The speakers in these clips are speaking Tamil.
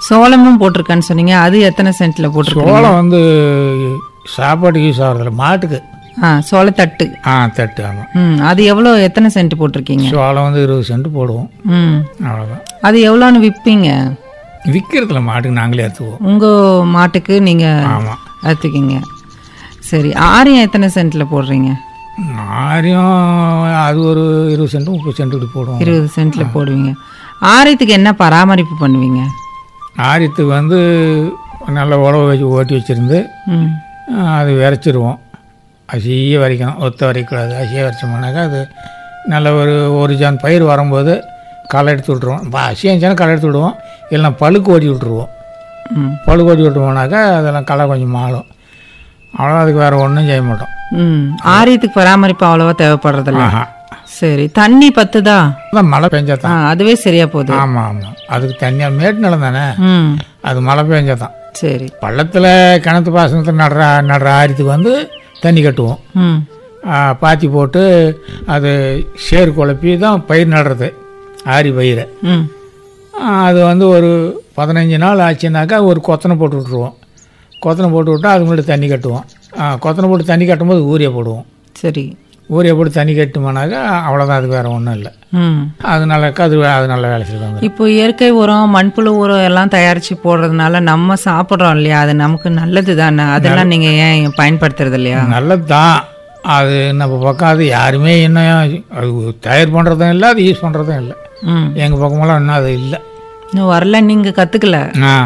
சோளமும் போட்டிருக்கேன்னு சொன்னீங்க அது எத்தனை சென்ட்ல போட்டிருக்கீங்க சோளம் வந்து சாப்பாட்டுக்கு யூஸ் ஆகிறதில்ல மாட்டுக்கு ஆ சோளத்தட்டு ஆ தட்டு ஆமாம் ம் அது எவ்வளோ எத்தனை சென்ட் போட்டிருக்கீங்க சோளம் வந்து இருபது சென்ட் போடுவோம் ம் அவ்வளோதான் அது எவ்வளோன்னு விற்பீங்க விற்கிறதுல மாட்டுக்கு நாங்களே எடுத்துக்குவோம் உங்க மாட்டுக்கு நீங்க ஆமாம் அறுத்துக்கிங்க சரி ஆரியம் எத்தனை சென்ட்ல போடுறீங்க ஆரியம் அது ஒரு இருபது சென்ட் முப்பது சென்ட் இப்படி போடுவோம் இருபது சென்ட்ல போடுவீங்க ஆரியத்துக்கு என்ன பராமரிப்பு பண்ணுவீங்க ஆரியத்துக்கு வந்து நல்ல உழவு வச்சு ஓட்டி வச்சுருந்து ம் அது விரைச்சிருவோம் அசிய வரைக்கணும் ஒத்த வரைக்கூடாது அசிய வரைச்சோம்னாக்கா அது நல்ல ஒரு ஒரு ஜான் பயிர் வரும்போது களை எடுத்து விட்ருவோம் இப்போ அசியம் இருந்துச்சுன்னா களை எடுத்து விடுவோம் இல்லைனா பழுக்கு ஓட்டி விட்ருவோம் ம் பழுக்கு ஓட்டி விட்டுருவோம்னாக்கா அதெல்லாம் களை கொஞ்சம் மாறும் அவ்வளோ அதுக்கு வேறு ஒன்றும் செய்ய மாட்டோம் ம் ஆரியத்துக்கு பராமரிப்பு அவ்வளவா தேவைப்படுறதில்ல ஆஹா சரி தண்ணி பத்துதா அதான் மழை பெஞ்சா ஆ தான் அதுவே சரியா போகுது ஆமாம் ஆமாம் அதுக்கு தண்ணியாக மேட்டு நிலம் தானே ம் அது மழை பெஞ்சா தான் சரி பள்ளத்தில் கிணத்து பாசனத்தில் நடுற நடுற ஆரியத்துக்கு வந்து தண்ணி கட்டுவோம் ம் ஆ, பாத்தி போட்டு அது சேர் குழப்பி தான் பயிர் நடுறது ஆரி பயிரை ம் ஆ, அது வந்து ஒரு பதினஞ்சு நாள் ஆச்சுனாக்கா ஒரு கொத்தனை போட்டு விட்ருவோம் கொத்தனை போட்டு விட்டா அது முன்னாடி தண்ணி கட்டுவோம் ஆ, கொத்தனை போட்டு தண்ணி கட்டும்போது ஊரியா போடுவோம் சரி ஊரியா போட்டு தண்ணி கட்டுமானாக்கா அவ்வளோதான் அதுக்கு வேறு ஒன்றும் இல்லை ம் அதனால அது அது நல்ல வேலை செய்வாங்க இப்போ இயற்கை உரம் மண்புழு உரம் எல்லாம் தயாரிச்சு போடுறதுனால நம்ம சாப்பிட்றோம் இல்லையா அது நமக்கு நல்லது தானே அதெல்லாம் நீங்க ஏன் பயன்படுத்துறது இல்லையா நல்லது தான் அது நம்ம பக்கம் அது யாருமே இன்னும் அது தயார் பண்ணுறதும் இல்லை அது யூஸ் பண்ணுறதும் இல்லை ம் எங்கள் பக்கமெல்லாம் இன்னும் அது இல்லை இன்னும் வரல நீங்க கத்துக்கல ஆ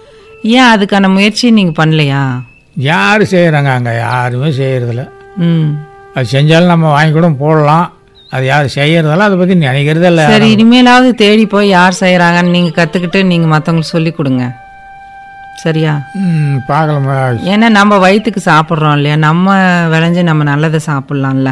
ஏன் அதுக்கான முயற்சி நீங்க பண்ணலையா யார் செய்கிறாங்க அங்கே யாருமே செய்கிறதில்ல ம் அது செஞ்சாலும் நம்ம வாங்கி கூட போடலாம் அது யார் செய்கிறதெல்லாம் அதை பற்றி நினைக்கிறதே இல்லை சரி இனிமேலாவது தேடி போய் யார் செய்யறாங்கன்னு நீங்க கத்துக்கிட்டு நீங்க மத்தவங்களுக்கு சொல்லி கொடுங்க சரியா ம், பார்க்கலாம் ஏன்னா நம்ம வயிற்றுக்கு சாப்பிட்றோம் இல்லையா நம்ம விளைஞ்சு நம்ம நல்லதை சாப்பிட்லாம்ல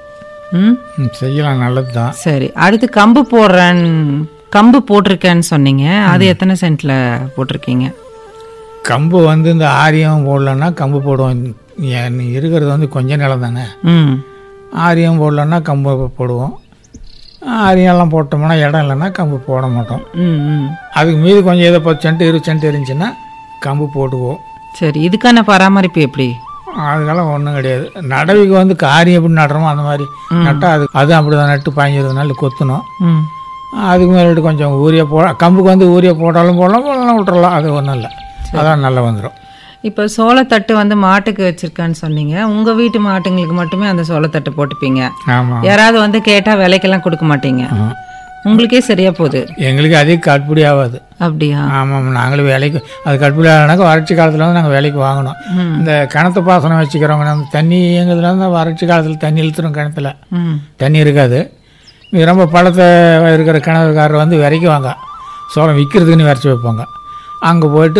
ம் ம், செய்யலாம் நல்லது தான் சரி அடுத்து கம்பு போடுறேன் கம்பு போட்டிருக்கேன்னு சொன்னீங்க அது எத்தனை சென்ட்ல போட்டிருக்கீங்க கம்பு வந்து இந்த ஆரியம் போடலன்னா கம்பு போடுவோம் ஏன் இருக்கிறது வந்து கொஞ்ச நிலம் தானே ம் ஆரியம் போடலன்னா கம்பு போடுவோம் ஆரியம்லாம் போட்டோம்னா இடம் இல்லைன்னா கம்பு போட மாட்டோம் ம் ம் அதுக்கு மீதி கொஞ்சம் ஏதோ பத்து சென்ட் இருபது சென்ட் இருந்துச்சுன்னா கம்பு போட்டுக்குவோம் சரி இதுக்கான பராமரிப்பு எப்படி அதுக்கெல்லாம் ஒன்றும் கிடையாது நடவுக்கு வந்து காரியம் எப்படி நடுறோமோ அந்த மாதிரி நட்டால் அது அதுவும் அப்படி தான் நட்டு பாஞ்சு நாள் கொத்தணும் ம் அதுக்கு மேலிட்டு கொஞ்சம் ஊரியா போட கம்புக்கு வந்து ஊரியா போட்டாலும் போடலாம் போடலாம் விட்டுறலாம் அது ஒன்றும் இல்லை அதான் நல்லா வந்துடும் இப்போ சோளத்தட்டு வந்து மாட்டுக்கு வச்சிருக்கேன்னு சொன்னீங்க உங்க வீட்டு மாட்டுங்களுக்கு மட்டுமே அந்த சோளத்தட்டு போட்டுப்பீங்க ஆமாம் யாராவது வந்து கேட்டா விலைக்கெல்லாம் கொடுக்க மாட்டீங்க உங்களுக்கே சரியா போகுது எங்களுக்கு அதிக கட்டுப்படி ஆகாது அப்படியா ஆமாம் நாங்களும் வேலைக்கு அது கட்டுப்படி ஆகனாக்கா வறட்சி காலத்தில் வந்து நாங்கள் வேலைக்கு வாங்கணும் இந்த கிணத்து பாசனம் வச்சுக்கிறவங்க நம்ம தண்ணி எங்கதுல இருந்து வறட்சி காலத்தில் தண்ணி இழுத்துரும் கிணத்துல ம் தண்ணி இருக்காது இது ரொம்ப பழத்தை இருக்கிற கிணறுக்காரர் வந்து விரைக்குவாங்க சோளம் விற்கிறதுக்குன்னு விரைச்சி வைப்பாங்க அங்கே போயிட்டு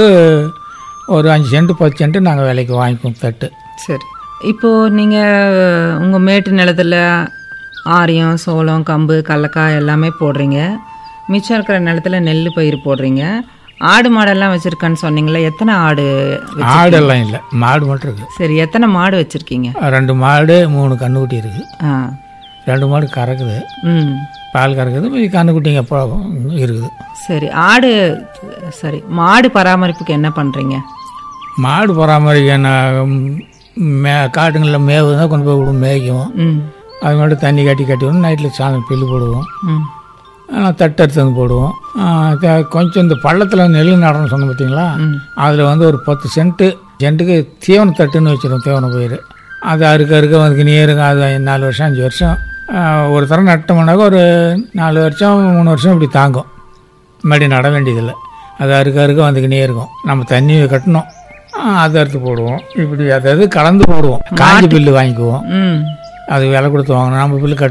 ஒரு அஞ்சு சென்ட் பத்து சென்ட் நாங்கள் விலைக்கு வாங்கிக்குவோம் தட்டு சரி இப்போ நீங்க உங்க மேட்டு நிலத்துல ஆரியம் சோளம் கம்பு கடலக்காய் எல்லாமே போடுறீங்க மிச்சம் இருக்கிற நிலத்துல நெல் பயிர் போடுறீங்க ஆடு மாடெல்லாம் வச்சிருக்கேன்னு சொன்னீங்களே எத்தனை ஆடு வச்சு- ஆடெல்லாம் இல்லை மாடு மட்டும் இருக்குது சரி எத்தனை மாடு வச்சிருக்கீங்க ரெண்டு மாடு மூணு கன்றுக்குட்டி இருக்குது ஆ ரெண்டு மாடு கறக்குது ம் பால் கறக்குது மீதி கன்றுக்குட்டிங்க எப்போ இருக்குது சரி ஆடு சரி மாடு பராமரிப்புக்கு என்ன பண்றீங்க மாடு பராமரிக்க நான் மே காட்டுங்களில் மேவு தான் கொண்டு போய் விடுவோம் மேய்க்கும் ம் அது மட்டும் தண்ணி கட்டி கட்டி விடும் நைட்டில் சாயந்தரம் பில்லு போடுவோம் ம் ஆனால் தட்டு எடுத்து வந்து போடுவோம் ஆ, த- கொஞ்சம் இந்த பள்ளத்தில் நெல் நடணும்னு சொன்னோம் பார்த்தீங்களா ம் அதில் வந்து ஒரு பத்து சென்ட்டு சென்ட்டுக்கு தீவன தட்டுன்னு வச்சிருவோம் தீவன பயிர் அது அறுக்க அறுக்க வந்து நீருங்க அது நாலு வருஷம் அஞ்சு வருஷம் ஆ, ஒரு தரம் நட்டோம்னாக்கா ஒரு நாலு வருஷம் மூணு வருஷம் இப்படி தாங்கும் மறுபடியும் நட வேண்டியதில்லை அது அறுக்க அறுக்க வந்துக்கினே இருக்கும் நம்ம தண்ணி கட்டணும் ஆ, அதை அறுத்து போடுவோம் இப்படி அதாவது கலந்து போடுவோம் காஞ்சி பில்லு வாங்கிக்குவோம் ம் அது விலை கொடுத்து வாங்கணும் நம்ம பில்லு கட்ட